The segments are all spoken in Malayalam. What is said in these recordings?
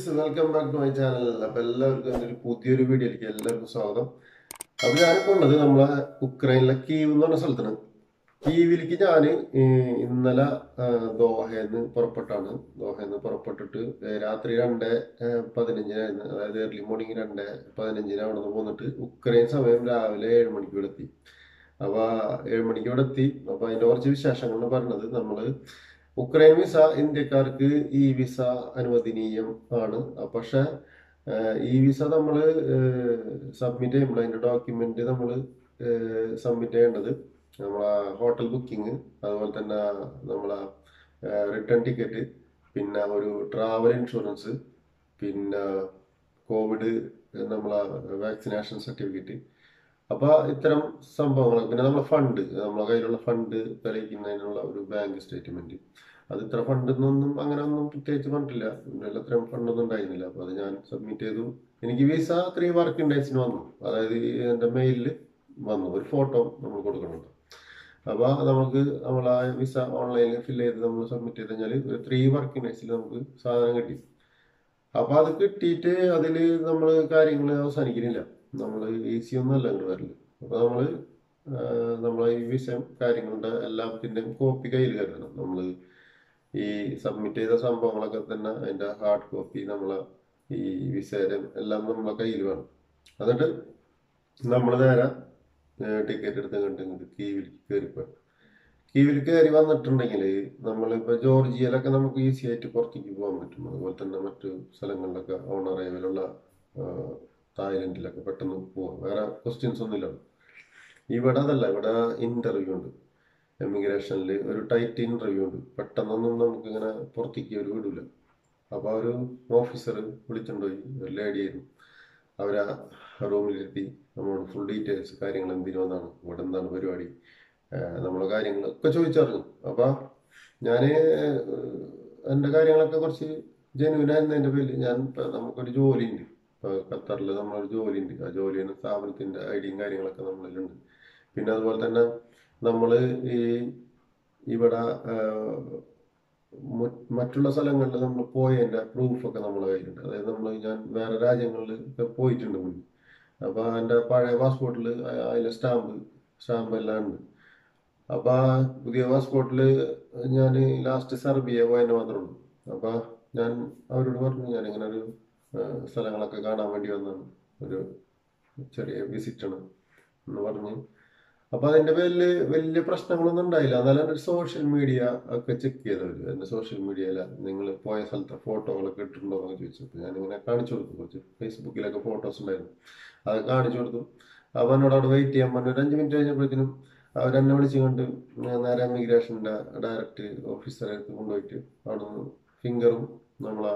guys welcome back to my channel അപ്പൊ എല്ലാവർക്കും എൻ്റെ ഒരു പുതിയൊരു വീഡിയോയിലേക്ക് എല്ലാവർക്കും സ്വാഗതം അപ്പൊ ഞാനിപ്പോ ഉള്ളത് നമ്മളെ ഉക്രൈനിലെ കീവ് എന്ന് പറഞ്ഞ സ്ഥലത്താണ് കീവിലേക്ക് ഞാൻ ഇന്നലെ ആ, ദോഹയെന്ന് പുറപ്പെട്ടാണ് ദോഹയെന്ന് പുറപ്പെട്ടിട്ട് ഏ, രാത്രി രണ്ട് ഏ, പതിനഞ്ചിനായിരുന്നു അതായത് ഏർലി മോർണിംഗ് രണ്ട് പതിനഞ്ചിന് അവിടെ നിന്ന് പോന്നിട്ട് ഉക്രൈൻ സമയം രാവിലെ ഏഴ് മണിക്ക് ഇവിടെ എത്തി അപ്പൊ ഏഴ് മണിക്ക് ഇവിടെ എത്തി അപ്പൊ അതിന്റെ കുറച്ച് വിശേഷങ്ങൾ പറഞ്ഞത് നമ്മള് ഉക്രൈൻ വിസ ഇന്ത്യക്കാർക്ക് ഈ വിസ അനുവദനീയം ആണ് അഹ് പക്ഷെ ഏഹ്, ഈ വിസ നമ്മൾ സബ്മിറ്റ് ചെയ്യുമ്പോൾ അതിന്റെ ഡോക്യുമെന്റ് നമ്മൾ സബ്മിറ്റ് ചെയ്യേണ്ടത് നമ്മളെ ഹോട്ടൽ ബുക്കിംഗ് അതുപോലെ തന്നെ നമ്മളെ റിട്ടേൺ ടിക്കറ്റ് പിന്നെ ഒരു ട്രാവൽ ഇൻഷുറൻസ് പിന്നെ കോവിഡ് നമ്മളെ വാക്സിനേഷൻ സർട്ടിഫിക്കറ്റ് അപ്പൊ ഇത്തരം സംഭവങ്ങൾ പിന്നെ നമ്മളെ ഫണ്ട് നമ്മളെ കയ്യിലുള്ള ഫണ്ട് തെളിയിക്കുന്നതിനുള്ള ഒരു ബാങ്ക് സ്റ്റേറ്റ്മെന്റ് അത് ഇത്ര ഫണ്ട് എന്നൊന്നും അങ്ങനെ ഒന്നും പ്രത്യേകിച്ച് പറഞ്ഞിട്ടില്ല ഇതിൽ അത്രയും ഫണ്ടൊന്നും ഉണ്ടായിരുന്നില്ല അപ്പൊ അത് ഞാൻ സബ്മിറ്റ് ചെയ്തു എനിക്ക് വിസ ത്രീ വർക്കിംഗ് ഡേയ്സിന് വന്നു അതായത് ഈ എൻ്റെ മെയിലിൽ വന്നു ഒരു ഫോട്ടോ നമ്മൾ കൊടുക്കുന്നുണ്ട് അപ്പൊ നമുക്ക് നമ്മൾ ആ വിസ ഓൺലൈനിൽ ഫില്ല് ചെയ്ത് നമ്മൾ സബ്മിറ്റ് ചെയ്ത് കഴിഞ്ഞാൽ ഒരു ത്രീ വർക്കിംഗ് ഡേയ്സിൽ നമുക്ക് സാധനം കിട്ടി അപ്പൊ അത് കിട്ടിയിട്ട് അതിൽ നമ്മൾ കാര്യങ്ങൾ അവസാനിക്കുന്നില്ല നമ്മൾ ഈസി ഒന്നും അല്ല അങ്ങോട്ട് വരല് അപ്പൊ നമ്മള് ആഹ് നമ്മളെ ഈ വിഷയം കാര്യങ്ങളുടെ എല്ലാത്തിന്റെയും കോപ്പി കയ്യിൽ കരുതണം നമ്മൾ ഈ സബ്മിറ്റ് ചെയ്ത സംഭവങ്ങളൊക്കെ തന്നെ അതിന്റെ ഹാർഡ് കോപ്പി നമ്മളെ ഈ വിസയുടെ എല്ലാം നമ്മളെ കയ്യിൽ വേണം എന്നിട്ട് നമ്മൾ നേരെ ടിക്കറ്റ് എടുത്ത് കണ്ട് ഇങ്ങോട്ട് കീവിൽ കയറിപ്പോയി കീവിൽ കയറി വന്നിട്ടുണ്ടെങ്കിൽ നമ്മളിപ്പോ ജോർജിയയിലൊക്കെ നമുക്ക് ഈസി ആയിട്ട് പുറത്തേക്ക് പോകാൻ പറ്റും അതുപോലെ തന്നെ മറ്റു സ്ഥലങ്ങളിലൊക്കെ ഓൺ അറൈവലുള്ള തായ്ലൻഡിലൊക്കെ പെട്ടെന്ന് പോവാം വേറെ ക്വസ്റ്റ്യൻസ് ഒന്നുമില്ല ഇവിടെ അതല്ല ഇവിടെ ഇന്റർവ്യൂ ഉണ്ട് എമിഗ്രേഷനിൽ ഒരു ടൈറ്റ് ഇന്റർവ്യൂ ഉണ്ട് പെട്ടെന്നൊന്നും നമുക്ക് ഇങ്ങനെ പുറത്തേക്ക് ഒരു വിടില്ല അപ്പൊ ഒരു ഓഫീസർ വിളിച്ചിട്ടുണ്ടായി ഒരു ലേഡി ആയിരുന്നു അവരാ റൂമിലിരുത്തി നമ്മളോട് ഫുൾ ഡീറ്റെയിൽസ് കാര്യങ്ങൾ എന്തിനു വന്നാണ് ഇവിടെ എന്താണ് പരിപാടി ഏഹ് നമ്മളെ കാര്യങ്ങളൊക്കെ ചോദിച്ചറിഞ്ഞു അപ്പൊ ഞാന് എൻ്റെ കാര്യങ്ങളൊക്കെ കുറച്ച് ജെന്യൂൻ ആയിരുന്നതിന്റെ പേരിൽ ഞാൻ ഇപ്പൊ നമുക്കൊരു ജോലി ഉണ്ട് ഇപ്പൊ ഖത്തറിൽ നമ്മളൊരു ജോലി ഉണ്ട് ആ ജോലിയുടെ സ്ഥാപനത്തിന്റെ ഐഡിയും കാര്യങ്ങളൊക്കെ നമ്മളിലുണ്ട് പിന്നെ അതുപോലെ തന്നെ നമ്മള് ഈ ഇവിടെ ആഹ്, മു- മറ്റുള്ള സ്ഥലങ്ങളിൽ നമ്മൾ പോയതിന്റെ പ്രൂഫൊക്കെ നമ്മളെ കയ്യിലുണ്ട് അതായത് നമ്മൾ ഞാൻ വേറെ രാജ്യങ്ങളിൽ ഒക്കെ പോയിട്ടുണ്ട് മുന്നേ അപ്പൊ എൻ്റെ പഴയ പാസ്പോർട്ടിൽ അതിലെ സ്റ്റാമ്പ് സ്റ്റാമ്പ് എല്ലാം ഉണ്ട് അപ്പൊ ആ പുതിയ പാസ്പോർട്ടിൽ ഞാൻ ലാസ്റ്റ് സെർബിയ പോയതിന് മാത്രമേ ഉള്ളൂ അപ്പൊ ഞാൻ അവരോട് പറഞ്ഞു ഞാൻ ഇങ്ങനെ ഒരു ആഹ്, സ്ഥലങ്ങളൊക്കെ കാണാൻ വേണ്ടി വന്നാണ് ഒരു ചെറിയ വിസിറ്റ് ആണ് എന്ന് പറഞ്ഞ് അപ്പൊ അതിന്റെ പേരിൽ വലിയ പ്രശ്നങ്ങളൊന്നും ഉണ്ടായില്ല എന്നാലും എൻ്റെ സോഷ്യൽ മീഡിയ ഒക്കെ ചെക്ക് ചെയ്തവര് എന്റെ സോഷ്യൽ മീഡിയയില നിങ്ങൾ പോയ സ്ഥലത്തെ ഫോട്ടോകളൊക്കെ ഇട്ടിട്ടുണ്ടോ എന്നൊക്കെ ചോദിച്ചു അപ്പൊ ഞാനിങ്ങനെ കാണിച്ചു കൊടുത്തു കുറച്ച് ഫേസ്ബുക്കിലൊക്കെ ഫോട്ടോസ് ഉണ്ടായിരുന്നു അത് കാണിച്ചു കൊടുത്തു അപ്പൊ എന്നോട് അവിടെ വെയിറ്റ് ചെയ്യാൻ പറഞ്ഞു ഒരു അഞ്ച് മിനിറ്റ് കഴിഞ്ഞപ്പോഴത്തേനും അവരെന്നെ വിളിച്ചു കൊണ്ട് നേരെ ഇമിഗ്രേഷന്റെ ഡയറക്റ്റ് ഓഫീസറെ അടുത്ത് കൊണ്ടുപോയിട്ട് അവിടെ നിന്ന് ഫിംഗറും നമ്മളെ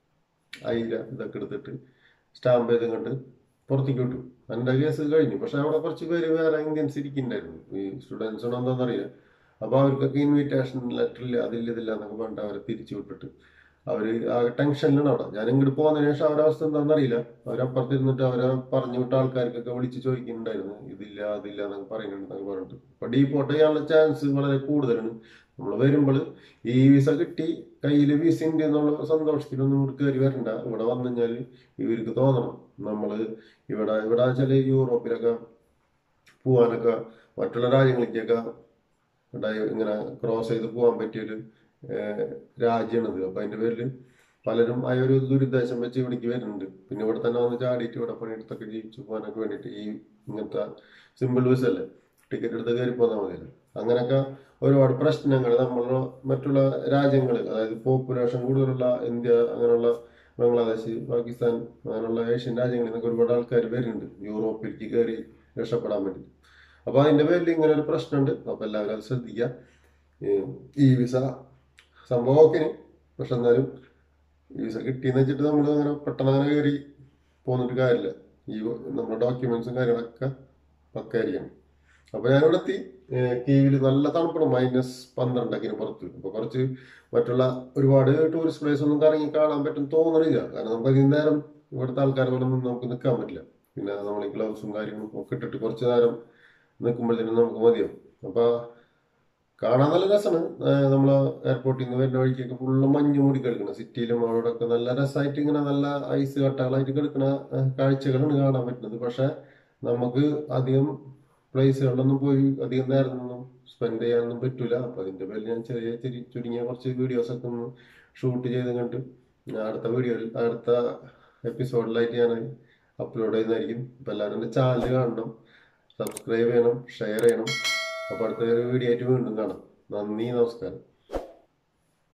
ഐര ഇതൊക്കെ എടുത്തിട്ട് സ്റ്റാമ്പ് ചെയ്ത് കണ്ട് പുറത്തേക്ക് വിട്ടു എൻ്റെ കേസ് കഴിഞ്ഞു പക്ഷെ അവിടെ കുറച്ച് പേര് വേറെ ഇന്ത്യൻസ് ഇരിക്കുന്നുണ്ടായിരുന്നു ഈ സ്റ്റുഡൻസ് ആണോ എന്താണെന്നറിയില്ല അപ്പൊ അവർക്കൊക്കെ ഇൻവിറ്റേഷൻ ലെറ്റർ ഇല്ല അതില്ല ഇതില്ല എന്നൊക്കെ പറഞ്ഞിട്ട് അവരെ തിരിച്ചു വിട്ടിട്ട് അവര് ആ ടെൻഷനിലാണ് അവിടെ ഞാൻ ഇങ്ങോട്ട് പോകുന്നതിന് ശേഷം അവരുടെ അവസ്ഥ എന്താണെന്നറിയില്ല അവരപ്പുറത്തിരുന്നിട്ട് അവരെ പറഞ്ഞു വിട്ട ആൾക്കാർക്കൊക്കെ വിളിച്ച് ചോദിക്കുന്നുണ്ടായിരുന്നു ഇതില്ല അതില്ല എന്നൊക്കെ പറയുന്നുണ്ടെന്നൊക്കെ പറഞ്ഞിട്ട് അപ്പൊ ഡീപ്പോർട്ട് ചെയ്യാനുള്ള ചാൻസ് വളരെ കൂടുതലാണ് നമ്മൾ വരുമ്പോൾ ഈ വിസ കിട്ടി കയ്യിൽ വിസ ഉണ്ട് എന്നുള്ള സന്തോഷത്തിലൊന്നും ഇങ്ങോട്ട് കയറി വരണ്ട ഇവിടെ വന്നു കഴിഞ്ഞാൽ ഇവർക്ക് തോന്നണം നമ്മള് ഇവിടെ ഇവിടെ വെച്ചാൽ യൂറോപ്പിലൊക്കെ പോവാനൊക്കെ മറ്റുള്ള രാജ്യങ്ങളിലേക്കൊക്കെ ഡൈ- ഇങ്ങനെ ക്രോസ് ചെയ്ത് പോകാൻ പറ്റിയൊരു ഏഹ്, രാജ്യമാണിത് അപ്പൊ അതിന്റെ പേരിൽ പലരും ആ ഒരു ദുരുദ്ദേശം വെച്ച് ഇവിടേക്ക് വരുന്നുണ്ട് പിന്നെ ഇവിടെ തന്നെ വന്ന് ചാടിയിട്ട് ഇവിടെ പണിയെടുത്തൊക്കെ ജീവിച്ചു പോകാനൊക്കെ വേണ്ടിയിട്ട് ഈ ഇങ്ങനത്തെ സിമ്പിൾ വിസ അല്ലേ ടിക്കറ്റ് എടുത്ത് കയറി പോന്നാൽ മതിയല്ലോ അങ്ങനെയൊക്കെ ഒരുപാട് പ്രശ്നങ്ങൾ നമ്മളുടെ മറ്റുള്ള രാജ്യങ്ങൾ അതായത് പോപ്പുലേഷൻ കൂടുതലുള്ള ഇന്ത്യ അങ്ങനെയുള്ള ബംഗ്ലാദേശ് പാകിസ്ഥാൻ അങ്ങനെയുള്ള ഏഷ്യൻ രാജ്യങ്ങളിൽ നിന്നൊക്കെ ഒരുപാട് ആൾക്കാർ വരുന്നുണ്ട് യൂറോപ്പിലേക്ക് കയറി രക്ഷപ്പെടാൻ വേണ്ടി അപ്പൊ അതിന്റെ പേരിൽ ഇങ്ങനെ ഒരു പ്രശ്നമുണ്ട് അപ്പൊ എല്ലാവരും അത് ശ്രദ്ധിക്കുക ഈ- ഈ വിസ സംഭവം ഓക്കെ പക്ഷെ എന്നാലും ഈ വിസ കിട്ടിയെന്ന് വെച്ചിട്ട് നമ്മൾ അങ്ങനെ പെട്ടെന്ന് അങ്ങനെ കയറി പോന്നിട്ട് കാര്യമില്ല ഈ നമ്മുടെ ഡോക്യുമെന്റ്സും കാര്യങ്ങളൊക്കെ പക്കായിരിക്കണം അപ്പൊ ഞാനിവിടെ എത്തി കീവില് നല്ല തണുപ്പാണ് മൈനസ് പന്ത്രണ്ടൊക്കെ പുറത്ത് അപ്പൊ കുറച്ച് മറ്റുള്ള ഒരുപാട് ടൂറിസ്റ്റ് പ്ലേസ് ഒന്നും കറങ്ങി കാണാൻ പറ്റും തോന്നണില്ല കാരണം നമുക്ക് അധികം നേരം ഇവിടുത്തെ ആൾക്കാരെ പോലെ ഒന്നും നമുക്ക് നിൽക്കാൻ പറ്റില്ല പിന്നെ നമ്മൾ ഈ ഗ്ലൗസും കാര്യങ്ങളും ഒക്കെ ഇട്ടിട്ട് കുറച്ച് നേരം നിൽക്കുമ്പോഴത്തേനും നമുക്ക് മതിയാവും അപ്പൊ കാണാൻ നല്ല രസമാണ് നമ്മളെ എയർപോർട്ടിൽ നിന്ന് വരുന്ന വഴിക്കൊക്കെ ഫുള്ള് മഞ്ഞ് മൂടി കിടക്കണം സിറ്റിയിലും അവിടെയൊക്കെ നല്ല രസമായിട്ട് ഇങ്ങനെ നല്ല ഐസ് കട്ടകളായിട്ട് കിടക്കുന്ന ഏഹ്, കാഴ്ചകളാണ് കാണാൻ പറ്റുന്നത് പക്ഷെ നമുക്ക് അധികം പ്ലേസുകളിലൊന്നും പോയി അധികം നേരം ഒന്നും സ്പെൻഡ് ചെയ്യാനൊന്നും പറ്റൂല അപ്പൊ അതിന്റെ പേരിൽ ഞാൻ ചെറിയ ചെറിയ ചുരുങ്ങിയ കുറച്ച് വീഡിയോസ് ഒക്കെ ഒന്ന് ഷൂട്ട് ചെയ്ത് കണ്ട് ഞാൻ അടുത്ത വീഡിയോയിൽ അടുത്ത എപ്പിസോഡിലായിട്ട് ഞാൻ അപ്ലോഡ് ചെയ്യുന്നതായിരിക്കും അപ്പൊ എല്ലാവരും എൻ്റെ ചാനൽ കാണണം സബ്സ്ക്രൈബ് ചെയ്യണം ഷെയർ ചെയ്യണം അപ്പൊ അടുത്ത ഒരു വീഡിയോ ആയിട്ട് വീണ്ടും കാണാം നന്ദി നമസ്കാരം